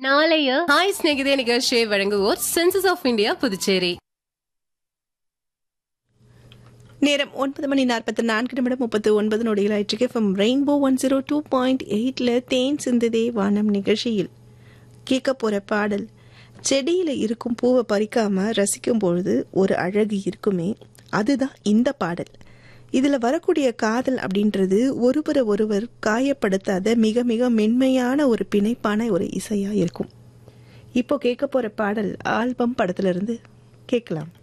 நாளைய ஹாய் ஸ்நேகிதே நிகழ்ச்சியை வழங்குவோர் சென்சஸ் ஆஃப் இந்தியா புதுச்சேரி நேரம் ஒன்பது மணி நாற்பத்தி நான்கு நிமிடம் முப்பத்து ஒன்பது நொடிகள் ஆயிற்றுக்கு from Rainbow one zero two point எயிட்ல தேன் சிந்துதே வானம் நிகழ்ச்சியில் கேட்க போற பாடல் செடியில இருக்கும் பூவை பறிக்காம ரசிக்கும் பொழுது ஒரு அழகு இருக்குமே அதுதான் இந்த பாடல் இதுல வரக்கூடிய காதல் அப்படின்றது ஒருவரை ஒருவர் காயப்படுத்தாத மிக மிக மென்மையான ஒரு பிணைப்பான ஒரு இசையா இருக்கும் இப்போ கேட்க போற பாடல் ஆல்பம் படத்துல இருந்து கேட்கலாம்